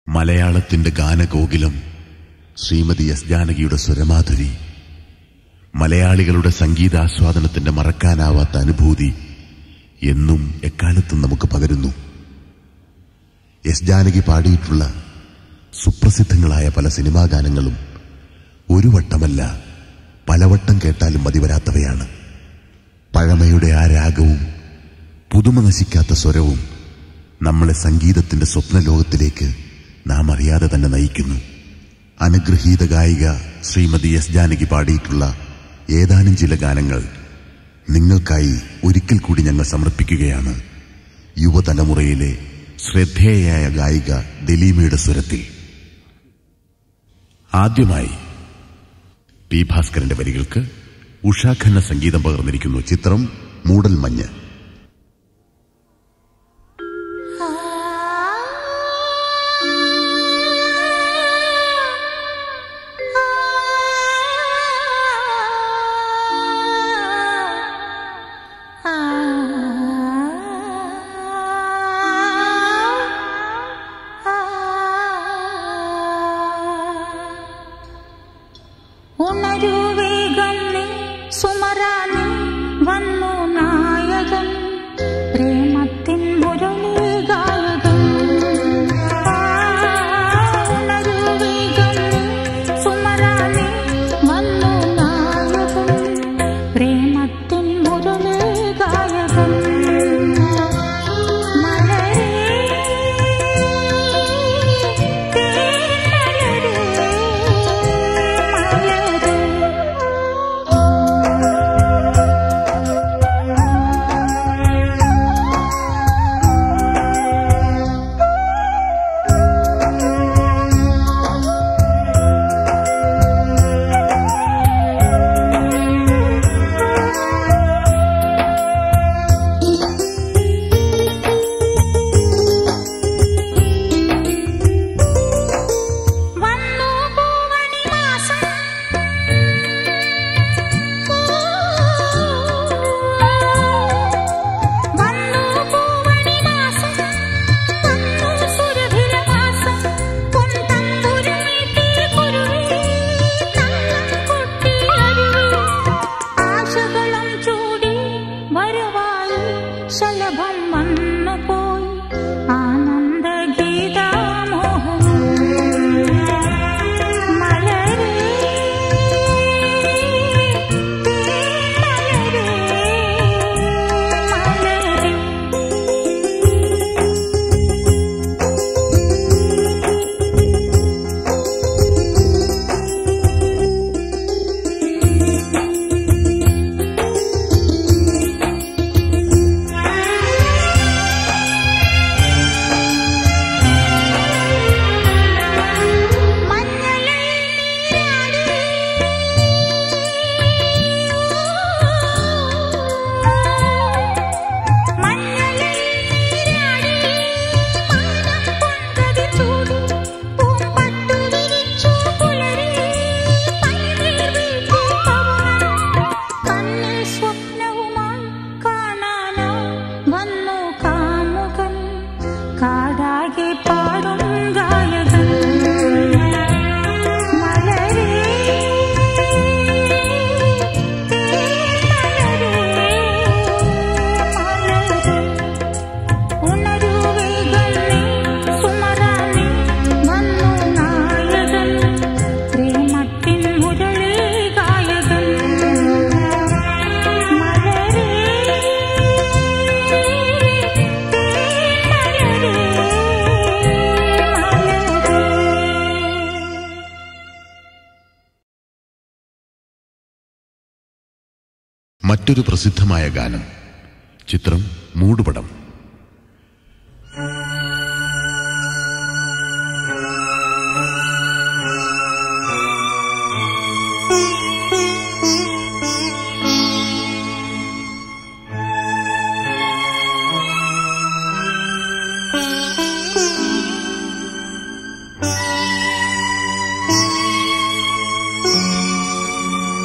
മലയാളത്തിന്റെ ഗാനകോകിലം ശ്രീമതി എസ് ജാനകിയുടെ സ്വരമാധുരി മലയാളികളുടെ സംഗീതാസ്വാദനത്തിന്റെ മറക്കാനാവാത്ത അനുഭൂതി എന്നും എക്കാലത്തും നമുക്ക് പകരുന്നു എസ് ജാനകി പാടിയിട്ടുള്ള സുപ്രസിദ്ധങ്ങളായ പല സിനിമാ ഗാനങ്ങളും ഒരു വട്ടമല്ല പലവട്ടം കേട്ടാലും മതിവരാത്തവയാണ് പഴമയുടെ ആ രാഗവും പുതുമ നശിക്കാത്ത സ്വരവും നമ്മളെ സംഗീതത്തിന്റെ സ്വപ്നലോകത്തിലേക്ക് നാം അറിയാതെ തന്നെ നയിക്കുന്നു അനുഗ്രഹീത ഗായിക ശ്രീമതി എസ് ജാനകി പാടിയിട്ടുള്ള ഏതാനും ചില ഗാനങ്ങൾ നിങ്ങൾക്കായി ഒരിക്കൽ കൂടി ഞങ്ങൾ സമർപ്പിക്കുകയാണ് യുവതലമുറയിലെ ശ്രദ്ധേയയായ ഗായിക ദലീമയുടെ സ്വരത്തിൽ ആദ്യമായി പി ഭാസ്കരന്റെ വരികൾക്ക് ഉഷാഖന്ന സംഗീതം പകർന്നിരിക്കുന്നു ചിത്രം മൂടൽ മഞ്ഞ് ഉണരൂ വേഗം നീ സുമരാനി വന്നു നായകൻ പ്രേമത്തിൻ മുരളി ഗായകൻ ഉണരൂ വേഗം നീ സുമരാനി വന്നു നായകൻ പ്രേമത്തിൻ മുരളി ഗായകൻ മലരേ വന്നു പൂവണി മാസം വന്നു പൂവണി മാസം വന്നു സുരഭില മാസം പൊൻതമ്പുരു മീട്ടി കുരുവി കള്ളം കൊട്ടി അരുവി ആശകളും ചൂടി വരവായി ശലഭം വന്നു പോയി ആനന്ദ ഗീതാമോഹനം മലരേ മലരേ മലരേ മഞ്ഞളിൽ നീരാടി മഞ്ഞളിൽ നീരാടി മാനം പൊൻകതി ചൂടി പൂമ്പട്ടു വിരിച്ചു പുലരി പനിനീർ വീഴ്ത്തി പവനം കണ്ണിൽ സ്വപ്നവുമായി കാണാനായി വന്നു കാമുകൻ കാടാകെ പാടും ഗായകൻ മലരേ മലരേ മലരേ ഉണരൂ വേഗം നീ സുമരാനി വന്നു നായകൻ പ്രേമത്തിൻ മുരളി ഗായകൻ മലരേ മലരേ മറ്റൊരു പ്രസിദ്ധമായ ഗാനം ചിത്രം മൂടുപടം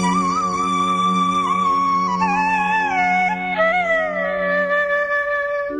ആ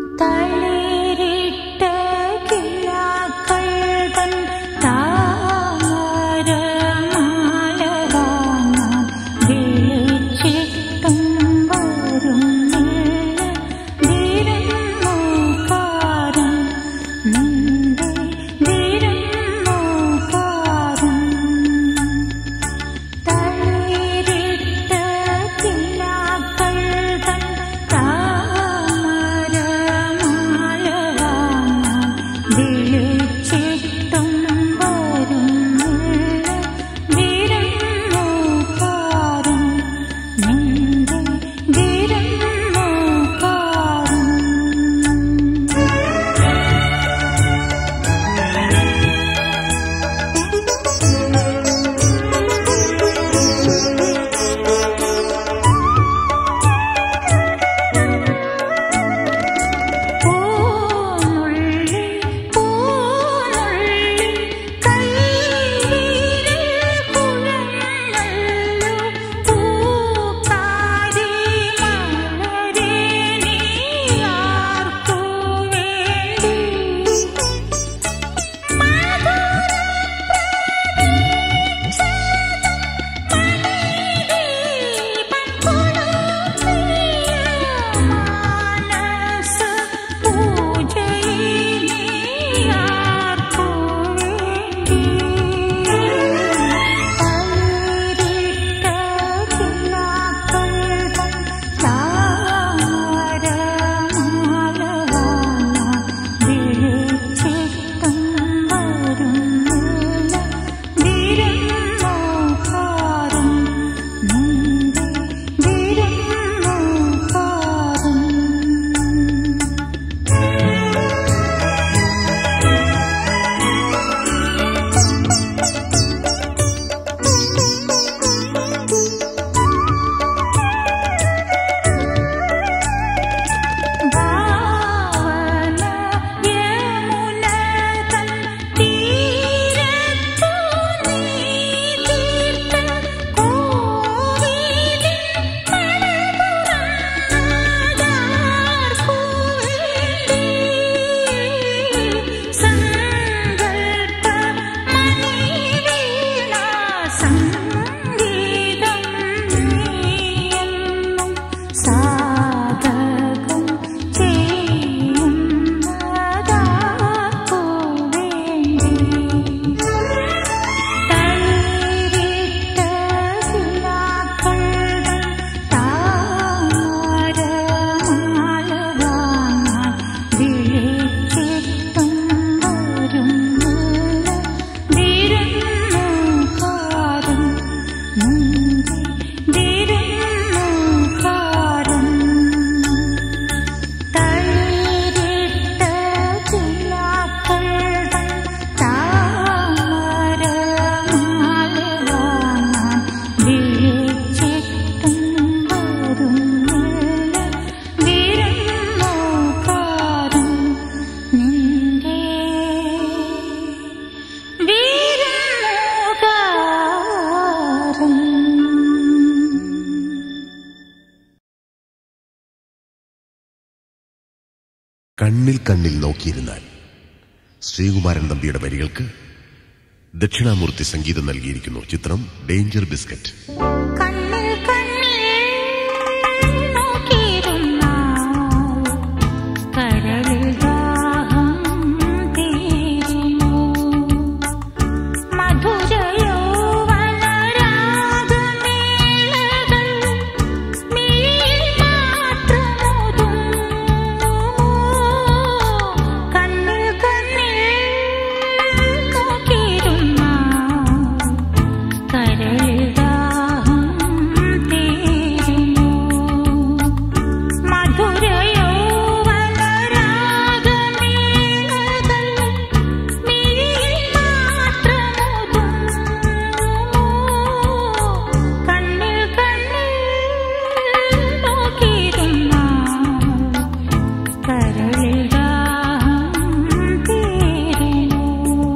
കണ്ണിൽ കണ്ണിൽ നോക്കിയിരുന്നാൽ ശ്രീകുമാരൻ തമ്പിയുടെ വരികൾക്ക് ദക്ഷിണാമൂർത്തി സംഗീതം നൽകിയിരിക്കുന്നു ചിത്രം ഡേഞ്ചർ ബിസ്ക്കറ്റ് കണ്ണിൽ കണ്ണിൽ നോക്കിയിരുന്നാൽ കരളിൽ ദാഹം തീരുമോ മധുരയൗവനരാഗമേളകൾ മിഴിയിൽ മാത്രമൊതുങ്ങുമോ കണ്ണിൽ കണ്ണിൽ നോക്കിയിരുന്നാൽ കരളിൽ ദാഹം തീരുമോ മധുരയൗവനരാഗമേളകൾ മിഴിയിൽ മാത്രമൊതുങ്ങുമോ കണ്ണിൽ കണ്ണിൽ നോക്കിയിരുന്നാൽ കരളിൽ ദാഹം തീരുമോ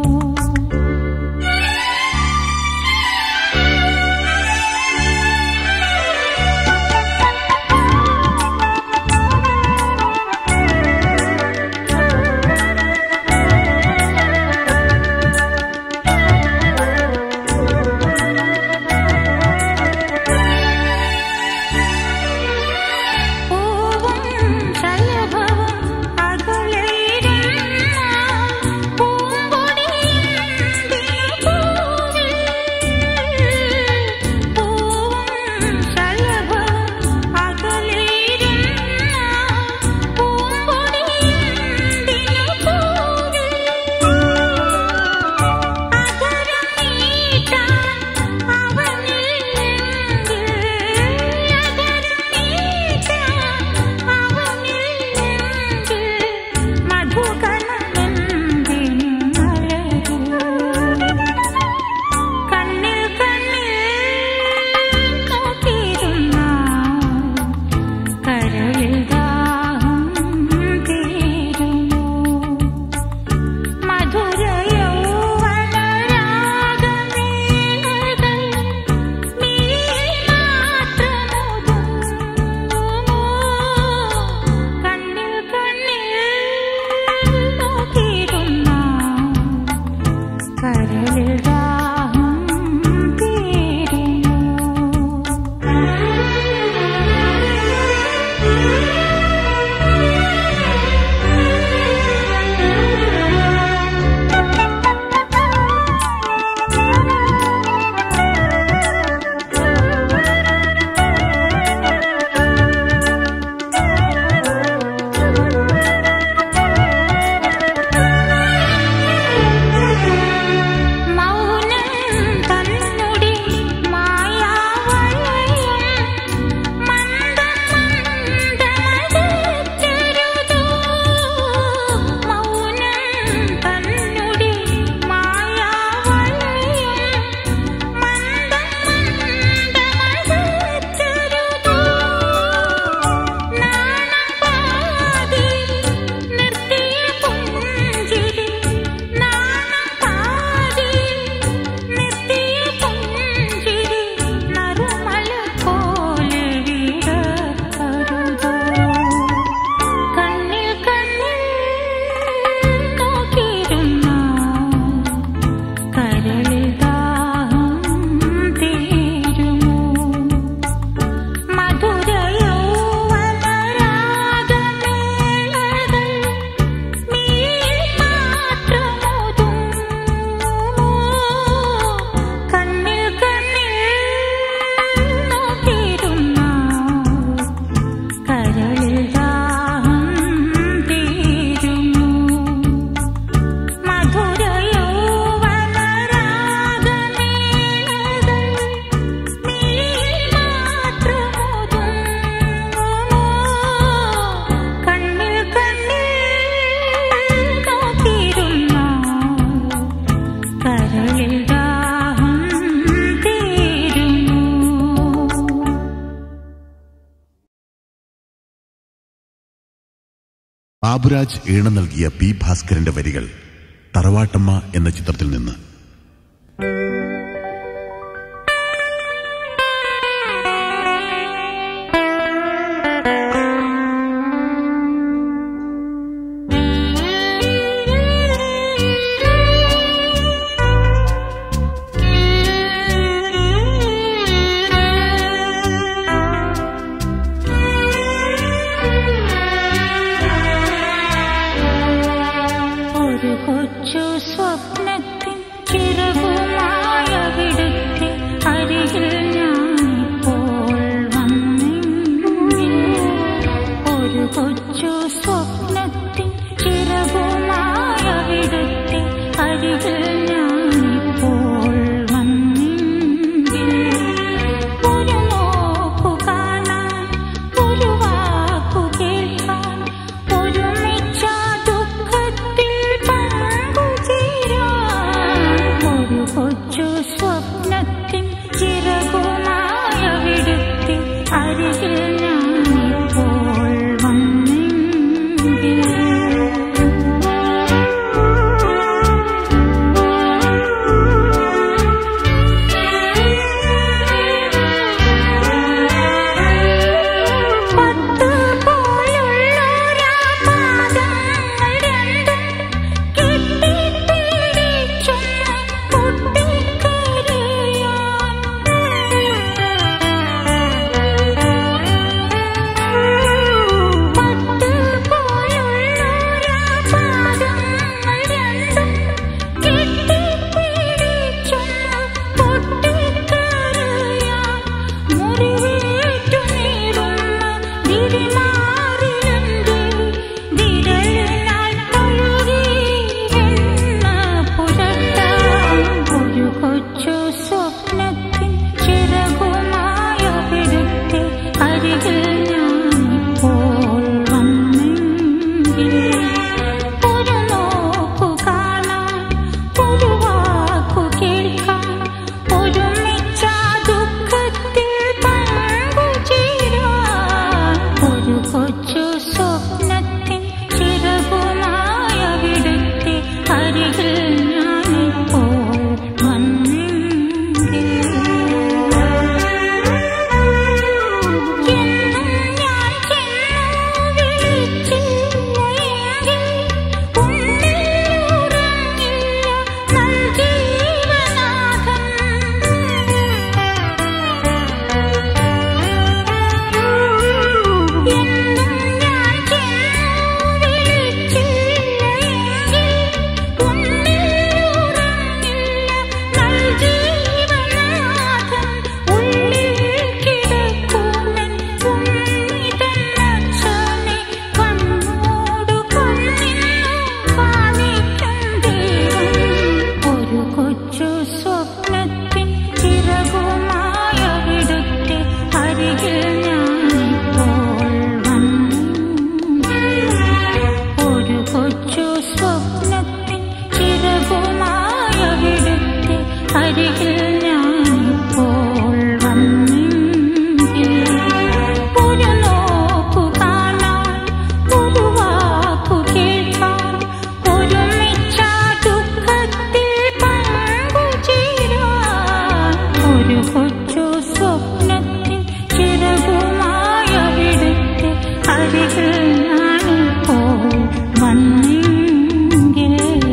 പൂവും ശലഭവും അകലെയിരുന്നാൽ പൂമ്പൊടിയന്തിയ പൂവിൽ പൂവും ശലഭവും അകലെയിരുന്നാൽ പൂമ്പൊടിയന്തിയ പൂവിൽ അകരം നീട്ടാൻ അവനില്ലെങ്കിൽ അകരം നീട്ടാൻ അവനില്ലെങ്കിൽ മധുകണമെന്തിനു മലരൂ കണ്ണിൽ കണ്ണിൽ നോക്കിയിരുന്നാൽ കരളിൽ ദാഹം തീരുമോ മധുരയൗവനരാഗമേളകൾ മിഴിയിൽ മാത്രമൊതുങ്ങുമോ കണ്ണിൽ കണ്ണിൽ നോക്കിയിരുന്നാൽ കരളിൽ ദാഹം മൗനം തന്നുടി മായാവളയം മന്ദം മന്ദമകറ്റരുതോ മൗനം തന്നുടി മായാവളയം മന്ദം മന്ദമകറ്റരുതോ നാണം പാതി നിർത്തിയ പുഞ്ചിരി നാണം പാതി നിർത്തിയ പുഞ്ചിരി നറുമല പോലെ വിടർത്തരുതോ കണ്ണിൽ കണ്ണിൽ നോക്കിയിരുന്നാൽ കരളിൽ ദാഹം തീരുമോ മധുരയൗവനരാഗമേളകൾ മിഴിയിൽ മാത്രമൊതുങ്ങുമോ കണ്ണിൽ കണ്ണിൽ നോക്കിയിരുന്നാൽ കരളിൽ ദാഹം തീരുമോ മധുരയൗവനരാഗമേളകൾ മിഴിയിൽ മാത്രമൊതുങ്ങുമോ കണ്ണിൽ കണ്ണിൽ നോക്കിയിരുന്നാൽ കരളിൽ ദാഹം തീരുമോ ബാബുരാജ് ഈണം നൽകിയ പി ഭാസ്കരന്റെ വരികൾ തറവാട്ടമ്മ എന്ന ചിത്രത്തിൽ നിന്ന് ചിറകുമായവിടുത്തെ അരികിൽ ഞാനിപ്പോൾ വന്നെങ്കിൽ ഒരു കൊച്ചു സ്വപ്നത്തിൻ ചിറകുമായവിടുത്തെ അരികിൽ ഞാനിപ്പോൾ വന്നെങ്കിൽ ഒരു നോക്കു കാണാൻ ഒരു വാക്കു കേൾക്കാൻ ഒരുമിച്ച ദുഃഖത്തിൽ പങ്കുചേരാൻ ഒരു കൊച്ചു സ്വപ്നത്തിൻ ചിറകുമായവിടുത്തെ അരികിൽ ഞാനിപ്പോൾ വന്നെങ്കിൽ പത്ത് പോലുള്ളൊരാ പാദങ്ങൾ രണ്ടും കെട്ടിപ്പിടിച്ചൊന്ന് പൊട്ടിക്കരയാൻ പത്ത് പോലുള്ളൊരാ പാദങ്ങൾ രണ്ടും കെട്ടിപ്പിടിച്ചൊന്ന് പൊട്ടിക്കരയാൻ മുറിവേറ്റു നീറുന്ന വിരിമാറിലെന്റെ വിരലിനാൽ തഴുകി എണ്ണ പുരട്ടാൻ ഒരു കൊച്ചു സ്വപ്നത്തിൻ ചിറകുമായൊരിടത്തെ അരികിൽ ഞാനിപ്പോൾ വന്നെങ്കിൽ ഒരു നോക്കു കാണാൻ ഒരു വാക്കു കേൾക്കാൻ ഒരുമിച്ച ദുഃഖത്തിൽ പങ്കുചേരാൻ ഒരു കൊച്ചു സ്വപ്നത്തിൻ ചിറകുമായവിടുത്തെ അരികിൽ ഞാനിപ്പോൾ വന്നെങ്കിൽ എന്നും ഞാൻ ചെന്നു വിളിച്ചില്ലെങ്കിൽ ഉള്ളിലുറങ്ങില്ല നൽജീവനാഥൻ എന്നും ഞാൻ ചെന്നു വിളിച്ചില്ലെങ്കിൽ ഉള്ളിലുറങ്ങില്ല നൽജീവനാഥൻ ഉള്ളിൽ കിടക്കുമെൻ ഉണ്ണിതന്നച്ഛനെ കണ്ണോടു കണ്ണിന്നു കാണിക്കും ദൈവം ഒരു കൊച്ചു സ്വപ്നത്തിൻ ചിറകുമായവിടുത്തെ അരികിൽ ഞാനിപ്പോൾ വന്നെങ്കിൽ ഒരു കൊച്ചു സ്വപ്നത്തിൻ ചിറകുമായവിടുത്തെ അരികിൽ ഞാനിപ്പോൾ വന്നെങ്കിൽ ഒരു നോക്കു കാണാൻ ഒരു വാക്കു കേൾക്കാൻ ഒരുമിച്ച ദുഃഖത്തിൽ പങ്കുചേരാൻ ഒരു കൊച്ചു സ്വപ്നത്തിൻ ചിറകുമായവിടുത്തെ അരികിൽ ഞാനിപ്പോൾ വന്നെങ്കിൽ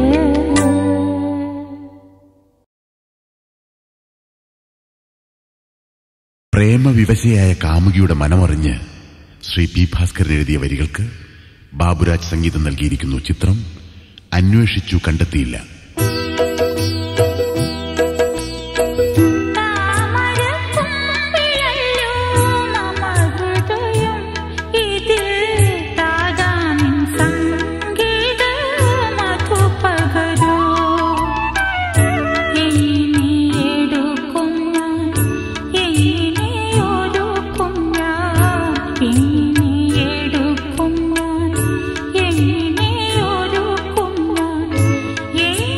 പ്രേമവിവശയായ കാമുകിയുടെ മനമറിഞ്ഞ് ശ്രീ പി ഭാസ്കരൻ എഴുതിയ വരികൾക്ക് ബാബുരാജ് സംഗീതം നൽകിയിരിക്കുന്നു ചിത്രം അന്വേഷിച്ചു കണ്ടെത്തിയില്ല താമരക്കുമ്പിളല്ലോ മമഹൃദയം ഇതിൽ താതാനിൻ സംഗീത മധുപകരോ എങ്ങിനെയെടുക്കും ഞാൻ എങ്ങിനെയൊരുക്കും ഞാൻ എങ്ങിനെയെടുക്കും ഞാൻ എങ്ങിനെയൊരുക്കും ഞാൻ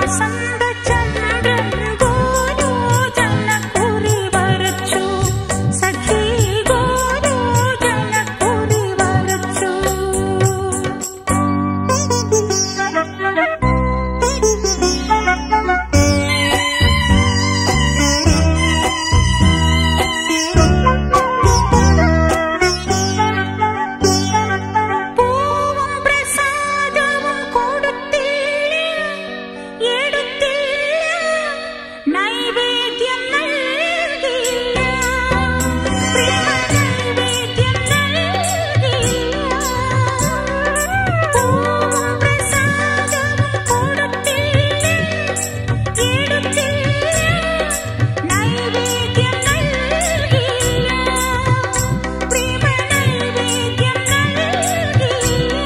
വാസന്തചന്ദ്രൻ ഗോരോജനക്കുറി വരച്ചു സഖി ഗോരോജനക്കുറി വരച്ചു പൂവും പ്രസാദവും കൊടുത്തില്ല എടുത്തില്ല നൈവേദ്യം നൽകില്ല പ്രേമ നൈവേദ്യം നൽകില്ല പൂവും പ്രസാദവും കൊടുത്തില്ല എടുത്തില്ല നൈവേദ്യം നൽകില്ല പ്രേമ നൈവേദ്യം നൽകില്ല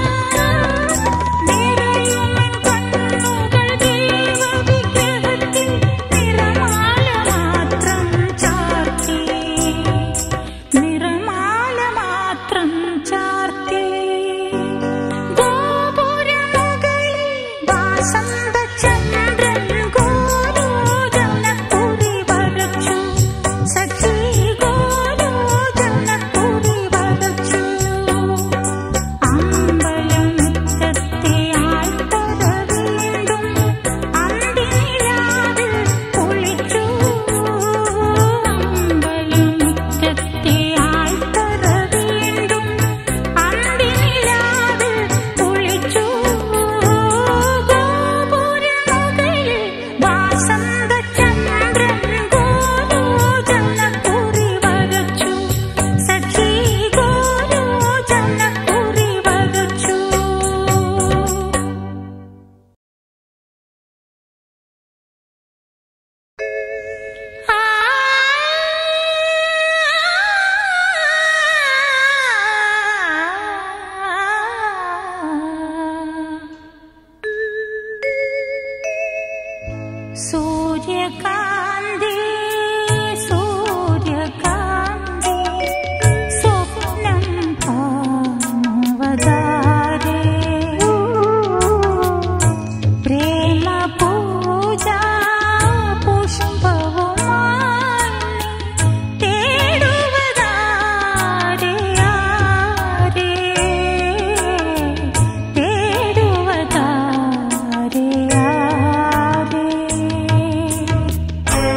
നിറയുമൻ കണ്ണുകൾ ദൈവവിഗ്രഹത്തിൽ നിറമാല മാത്രം ചാർത്തി നിറമാല മാത്രം ചാർത്തി ഗോപുരമുകളിൽ വാസന്തചന്ദ്രൻ ഗോരോജനക്കുറി വരച്ചു സഖി ഗോരോജനക്കുറി വരച്ചു അമ്പലമുറ്റത്തെ ആൾത്തറ വീണ്ടും അന്തിനിലാവിൽ കുളിച്ചു അമ്പലമുറ്റത്തെ ആൾത്തറ വീണ്ടും അന്തിനിലാവിൽ കുളിച്ചു ഗോപുരമുകളിൽ വാസന്തചന്ദ്രൻ ഗോരോജനക്കുറി വരച്ചു സഖി ഗോരോജനക്കുറി വരച്ചു സൂര്യകാന്തി സൂര്യകാന്തി സ്വപ്നം കാണുവതാരേ പ്രേമ പൂജാ പുഷ്പവുമായി തേടുവതാരേ ആരേ തേടുവതാരേ ആരേ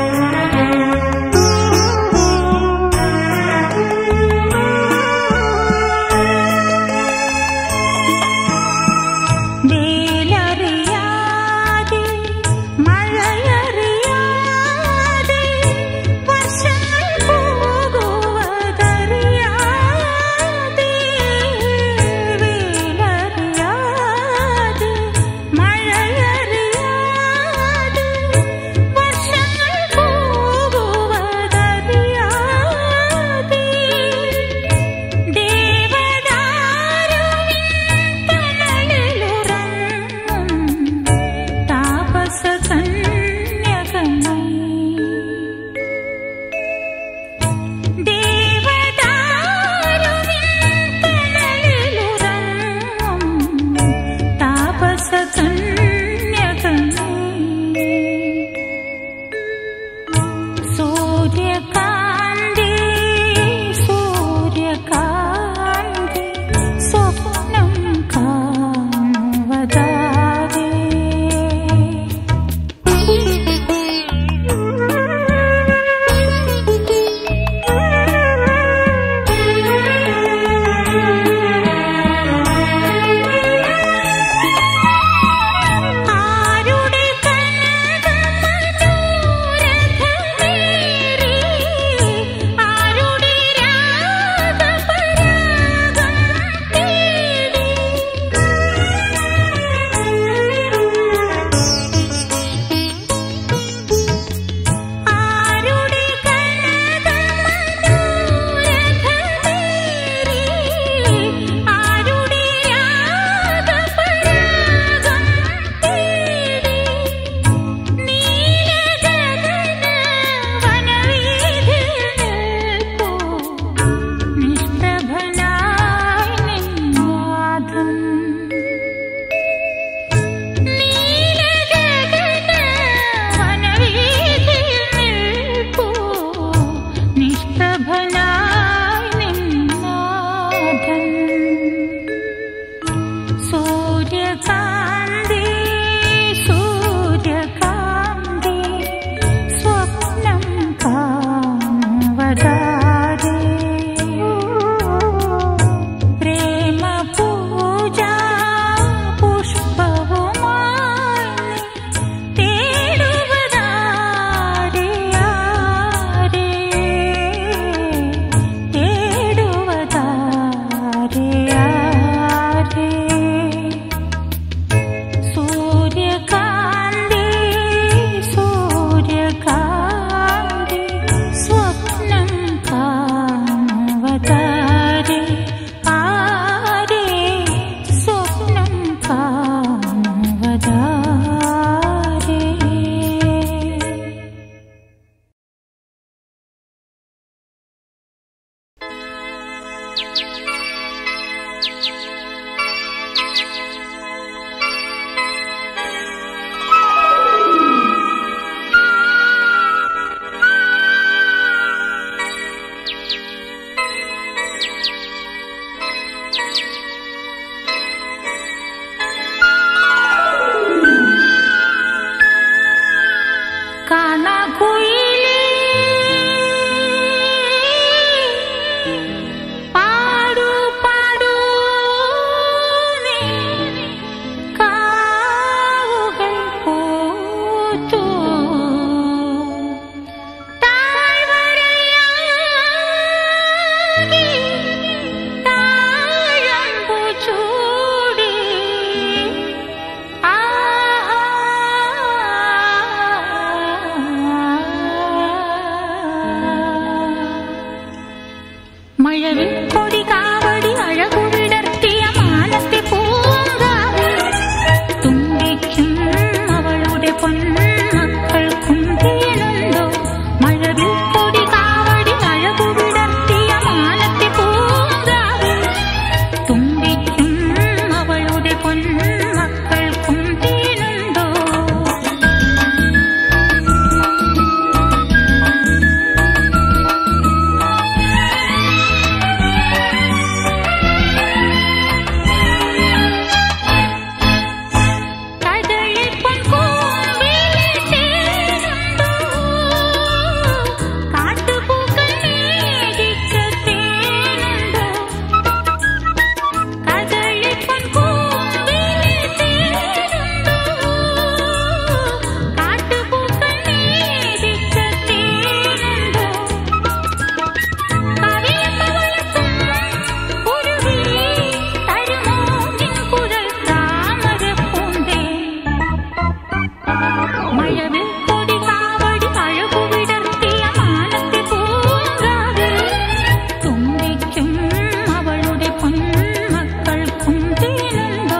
മഴവിൽ കൊടി കാവടി അഴകു വിടർത്തിയ മാനത്തെ പൂങ്കാവ് തുമ്പിക്കും അവളുടെ പൊന്മക്കൾക്കും തേനുണ്ടോ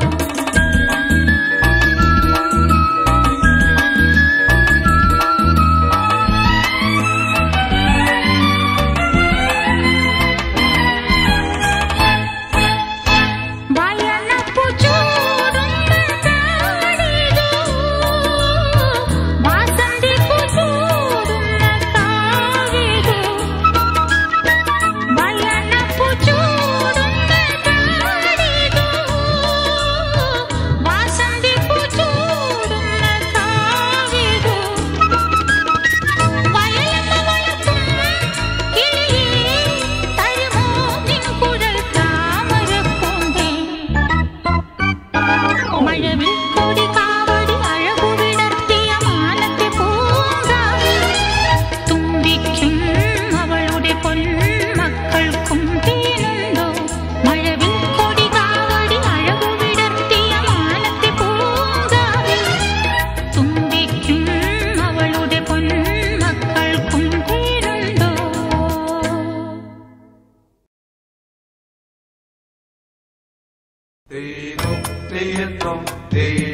വയനപ്പു ചൂടുന്ന താടികൂ വാസന്തിപ്പു ചൂടുന്ന താഴികൂ വയനപ്പു ചൂടുന്ന താടികൂ വാസന്തിപ്പു ചൂടുന്ന താഴികൂ വയലമ്മ വളർത്തും കിളിയേ തരുമോ നിൻ കുഴൽ താമരപ്പൂന്തേ മഴവിൽ കൊടി കാവടി അഴകു വിടർത്തിയ മാനത്തെ പൂങ്കാവ് തുമ്പിക്കും അവളുടെ പൊന്മക്കൾക്കും തേനുണ്ടോ മഴവിൽ കൊടി കാവടി അഴകു വിടർത്തിയ മാനത്തെ പൂങ്കാവ് തുമ്പിക്കും അവളുടെ പൊന്മക്കൾക്കും തേനുണ്ടോ Tino, Tino, Tino.